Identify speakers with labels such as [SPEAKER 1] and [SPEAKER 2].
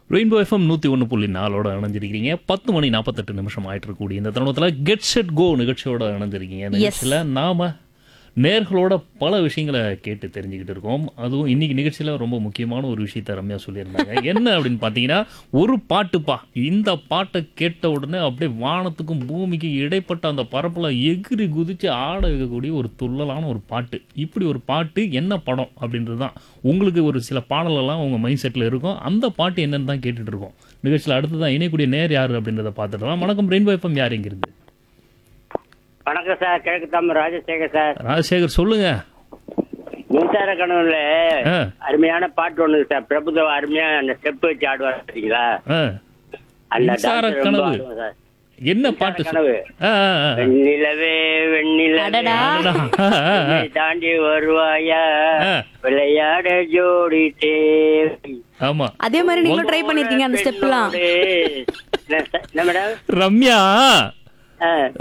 [SPEAKER 1] Rainbow FM நூற்றி ஒன்று புள்ளி நாலோட இணைஞ்சிருக்கீங்க பத்து மணி நாற்பத்தெட்டு நிமிஷம் ஆயிட்டு இருக்கக்கூடிய இந்த தருணத்தில் கெட் செட் கோ நிகழ்ச்சியோட இணைஞ்சிருக்கீங்க இந்த நிகழ்ச்சியில் நாம நேர்களோட பல விஷயங்களை கேட்டு தெரிஞ்சுக்கிட்டு இருக்கோம் அதுவும் இன்னைக்கு நிகழ்ச்சியில் ரொம்ப முக்கியமான ஒரு விஷயத்த ரம்யா சொல்லியிருந்தாங்க என்ன அப்படின்னு பார்த்தீங்கன்னா ஒரு பாட்டுப்பா இந்த பாட்டை கேட்ட உடனே அப்படியே வானத்துக்கும் பூமிக்கும் இடைப்பட்ட அந்த பரப்பில் எகிரி குதிச்சு ஆட வைக்கக்கூடிய ஒரு துள்ளலான ஒரு பாட்டு இப்படி ஒரு பாட்டு என்ன படம் அப்படின்றது தான் உங்களுக்கு ஒரு சில பாடலெல்லாம் உங்கள் மைண்ட் செட்டில் இருக்கும் அந்த பாட்டு என்னன்னு தான் கேட்டுட்டு இருக்கோம் நிகழ்ச்சியில் அடுத்து தான் இணையக்கூடிய நேர் யார் அப்படின்றத பார்த்துடலாம் வணக்கம் ரெயின்போ எஃப்எம் யார் இங்கிருந்து
[SPEAKER 2] வணக்கம் சார் கிழக்கு தாம ராஜசேகர் சார்
[SPEAKER 1] ராஜசேகர் சொல்லுங்க
[SPEAKER 2] மின்சார கனவுல
[SPEAKER 1] ஆ
[SPEAKER 2] அருமையான பாட்டு ஒண்ணு சார் பிரபுதேவா அருமையா அந்த ஸ்டெப் வச்சு ஆடுவார் பார்த்தீங்களா
[SPEAKER 1] ஆ
[SPEAKER 2] அந்த
[SPEAKER 1] மின்சார
[SPEAKER 2] dance ரொம்ப
[SPEAKER 1] கனவு.
[SPEAKER 2] ஆடுவேன் சார்.
[SPEAKER 1] என்ன பாட்டு சொல்-
[SPEAKER 2] கனவு
[SPEAKER 1] ஆ, ஆ, ஆ.
[SPEAKER 2] வெண்ணிலவே வெண்ணிலவே
[SPEAKER 3] அடடா.
[SPEAKER 1] அடடா. ஆ, ஆ, ஆ.
[SPEAKER 2] என்னை தாண்டி வருவாயா
[SPEAKER 1] ஆ.
[SPEAKER 2] விளையாட ஜோடி தேவை
[SPEAKER 1] ஆமா
[SPEAKER 3] அதே மாதிரி நீங்களும் ட்ரை பண்ணிருக்கீங்க அந்த ஸ்டெப்லாம்
[SPEAKER 2] பெண்ணோடு. என்ன சார்? என்ன மேடம்
[SPEAKER 1] ரம்யா
[SPEAKER 2] ஆ